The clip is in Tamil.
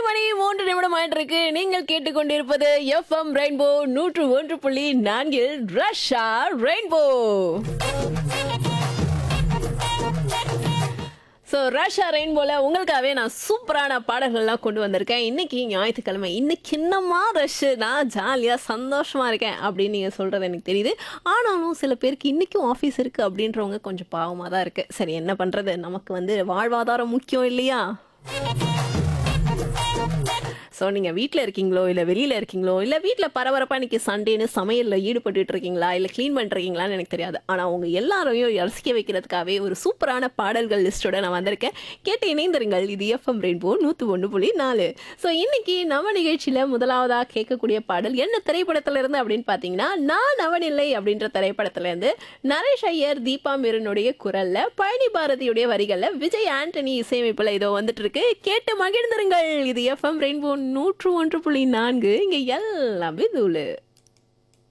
மணி மூன்று நிமிடம் ஆயிட்டிருக்கு நீங்கள் கேட்டுக்கொண்டிருப்பது எஃப்எம் ரெயின்போ நூற்று ஒன்று புள்ளி நான்கில் ரஷ்யா ரெயின்போ ஸோ ரஷ்யா ரெயின்போல உங்களுக்காகவே நான் சூப்பரான பாடல்கள்லாம் கொண்டு வந்திருக்கேன் இன்னைக்கு ஞாயிற்றுக்கிழமை இன்னைக்கு என்னமா ரஷ்ஷு நான் ஜாலியாக சந்தோஷமா இருக்கேன் அப்படின்னு நீங்கள் சொல்கிறது எனக்கு தெரியுது ஆனாலும் சில பேருக்கு இன்றைக்கும் ஆஃபீஸ் இருக்குது அப்படின்றவங்க கொஞ்சம் பாவமாக தான் இருக்குது சரி என்ன பண்ணுறது நமக்கு வந்து வாழ்வாதாரம் முக்கியம் இல்லையா ஸோ நீங்கள் வீட்டில் இருக்கீங்களோ இல்லை வெளியில் இருக்கீங்களோ இல்லை வீட்டில் பரபரப்பாக இன்னைக்கு சண்டேன்னு சமையலில் ஈடுபட்டுட்டு இருக்கீங்களா இல்லை க்ளீன் பண்ணிருக்கீங்களான்னு எனக்கு தெரியாது ஆனால் உங்கள் எல்லாரையும் ரசிக்க வைக்கிறதுக்காகவே ஒரு சூப்பரான பாடல்கள் லிஸ்ட்டோட நான் வந்திருக்கேன் கேட்டு இணைந்திருங்கள் இது எஃப்எம் ரெயின்போ நூற்று ஒன்று புள்ளி நாலு ஸோ இன்னைக்கு நம்ம நிகழ்ச்சியில் முதலாவதாக கேட்கக்கூடிய பாடல் என்ன திரைப்படத்துல இருந்து அப்படின்னு பார்த்தீங்கன்னா நான் அவனில்லை அப்படின்ற திரைப்படத்துல இருந்து நரேஷ் ஐயர் தீபா மிருனுடைய குரல்ல பழனி பாரதியுடைய வரிகள்ல விஜய் ஆண்டனி இசையமைப்புல இதோ வந்துட்டு இருக்கு கேட்டு மகிழ்ந்திருங்கள் இது எஃப்எம் ரெயின்போ நூற்று ஒன்று புள்ளி நான்கு இங்க எல்லாமே தூளு